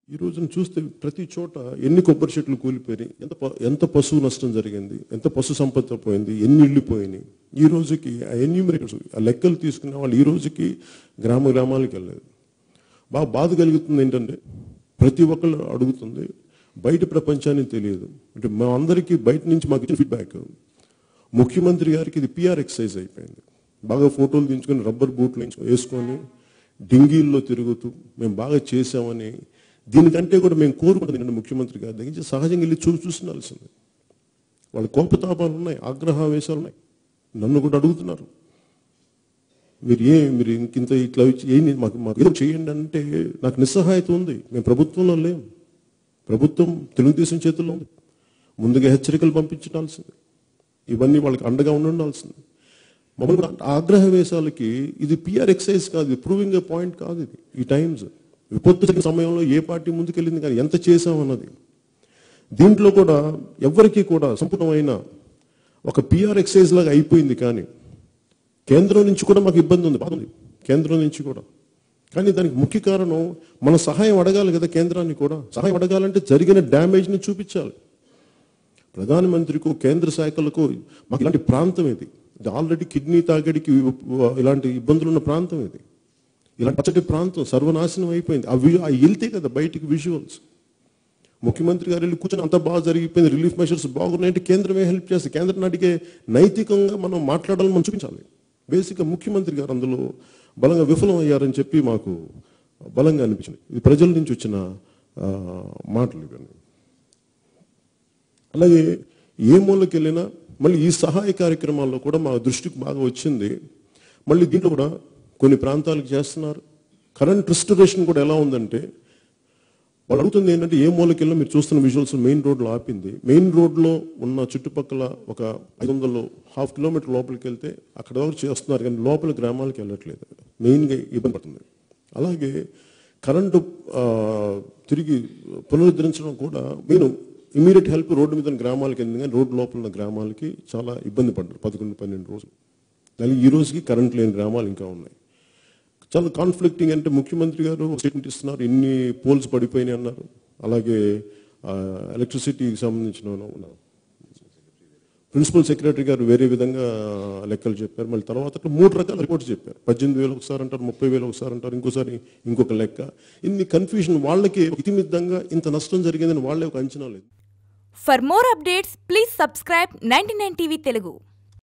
ఈ రోజున చూస్తే ప్రతి చోట ఎన్ని కొబ్బరి చెట్లు కూలిపోయినాయి ఎంత ప- ఎంత పశువు నష్టం జరిగింది ఎంత పశు సంపద పోయింది ఎన్ని ఇళ్ళు పోయినాయి ఈ రోజుకి ఆ ఎన్యూమరేటర్స్ ఆ లెక్కలు తీసుకున్న వాళ్ళు ఈ రోజుకి గ్రామ గ్రామాలకు వెళ్ళలేదు బాగా బాధ కలుగుతుంది ఏంటంటే ప్రతి ఒక్కళ్ళు అడుగుతుంది బయట ప్రపంచానికి తెలియదు అంటే మా అందరికీ బయట నుంచి మాకు ఇచ్చిన ఫీడ్బ్యాక్ ముఖ్యమంత్రి గారికి ఇది పిఆర్ ఎక్సర్సైజ్ అయిపోయింది బాగా ఫోటోలు దించుకొని రబ్బర్ బూట్లు వేసుకొని డింగీల్లో తిరుగుతూ మేము బాగా చేసామని దీనికంటే కూడా మేము కోరుకుంటుంది ముఖ్యమంత్రి గారి దగ్గర నుంచి సహజంగా వెళ్ళి చూసి చూసినాల్సింది వాళ్ళ కోపతాపాలు ఉన్నాయి ఆగ్రహావేశాలు ఉన్నాయి నన్ను కూడా అడుగుతున్నారు మీరు ఏ మీరు ఇంత ఇట్లా ఇచ్చి ఏంది మాకు మాకు ఏదో చేయండి అంటే నాకు నిస్సహాయత ఉంది మేము ప్రభుత్వంలో లేం ప్రభుత్వం తెలుగుదేశం చేతుల్లో ఉంది ముందుగా హెచ్చరికలు పంపించాల్సింది ఇవన్నీ వాళ్ళకి అండగా ఉండాల్సింది మమ్మల్ని ఆగ్రహ వేశాలకి ఇది పిఆర్ ఎక్సైజ్ కాదు ఇది ప్రూవింగ్ ఏ పాయింట్ కాదు ఇది ఈ టైమ్స్ విపత్తు జరిగిన సమయంలో ఏ పార్టీ ముందుకెళ్ళింది కానీ ఎంత చేశామన్నది దీంట్లో కూడా ఎవరికి కూడా సంపూర్ణమైన ఒక పిఆర్ ఎక్సైజ్ లాగా అయిపోయింది కానీ కేంద్రం నుంచి కూడా మాకు ఇబ్బంది ఉంది బాధ ఉంది కేంద్రం నుంచి కూడా కానీ దానికి ముఖ్య కారణం మన సహాయం అడగాలి కదా కేంద్రాన్ని కూడా సహాయం అడగాలంటే జరిగిన డ్యామేజ్ని చూపించాలి ప్రధానమంత్రికు కేంద్ర శాఖలకు మాకు ఇలాంటి ప్రాంతం ఇది ఇది ఆల్రెడీ కిడ్నీ తాగడికి ఇలాంటి ఇబ్బందులు ఉన్న ప్రాంతం ఇది ఇలాంటి పచ్చటి ప్రాంతం సర్వనాశనం అయిపోయింది ఆ వి- ఆ వెళ్తే కదా బయటికి విజువల్స్ ముఖ్యమంత్రి గారు వెళ్ళి కూర్చొని అంత బాగా జరిగిపోయింది రిలీఫ్ మెషర్స్ బాగున్నాయంటే కేంద్రమే హెల్ప్ చేస్తుంది కేంద్రం అడిగే నైతికంగా మనం మాట్లాడాలని మనం చూపించాలి బేసిక్గా ముఖ్యమంత్రి గారు అందులో బలంగా విఫలం అయ్యారని చెప్పి మాకు బలంగా అనిపించింది ఇది ప్రజల నుంచి వచ్చిన ఆ, మాటలు ఇవన్నీ అలాగే ఏ మూలకి వెళ్ళినా మళ్ళీ ఈ సహాయ కార్యక్రమాల్లో కూడా మా దృష్టికి బాగా వచ్చింది మళ్ళీ దీంట్లో కూడా కొన్ని ప్రాంతాలకు చేస్తున్నారు కరెంట్ రిస్టరేషన్ కూడా ఎలా ఉందంటే వాళ్ళు అడుగుతుంది ఏంటంటే ఏ మూలకి వెళ్ళినా మీరు చూస్తున్న విజువల్స్ మెయిన్ రోడ్లో ఆపింది మెయిన్ రోడ్లో ఉన్న చుట్టుపక్కల ఒక ఐదు వందలు హాఫ్ కిలోమీటర్ లోపలికి వెళ్తే అక్కడ వరకు చేస్తున్నారు కానీ లోపల గ్రామాలకు వెళ్ళట్లేదు మెయిన్గా ఇబ్బంది పడుతుంది అలాగే కరెంటు ఆ, తిరిగి పునరుద్ధరించడం కూడా మెయిన్ ఇమీడియట్ హెల్ప్ రోడ్డు మీద ఉన్న గ్రామాలకి వెళ్ళింది కానీ రోడ్డు లోపల ఉన్న గ్రామాలకి చాలా ఇబ్బంది పడ్డారు పదకొండు పన్నెండు రోజులు దానికి ఈ రోజుకి కరెంట్ లేని గ్రామాలు ఇంకా ఉన్నాయి చాలా కాన్ఫ్లిక్టింగ్ అంటే ముఖ్యమంత్రి గారు స్టేట్మెంట్ ఇస్తున్నారు ఇన్ని పోల్స్ పడిపోయినాయి అన్నారు అలాగే ఎలక్ట్రిసిటీకి సంబంధించిన ఉన్న- ప్రిన్సిపల్ సెక్రటరీ గారు వేరే విధంగా లెక్కలు చెప్పారు మళ్ళీ తర్వాత అట్లా మూడు రకాల రిపోర్ట్స్ చెప్పారు పద్దెనిమిది వేలు ఒకసారి అంటారు ముప్పై వేలు ఒకసారి అంటారు ఇంకోసారి ఇంకొక లెక్క ఇన్ని కన్ఫ్యూజన్ వాళ్ళకి ఇతిమిద్దంగా ఇంత నష్టం జరిగిందని వాళ్ళే ఒక అంచనా లేదు For more updates, please subscribe 99 TV Telugu.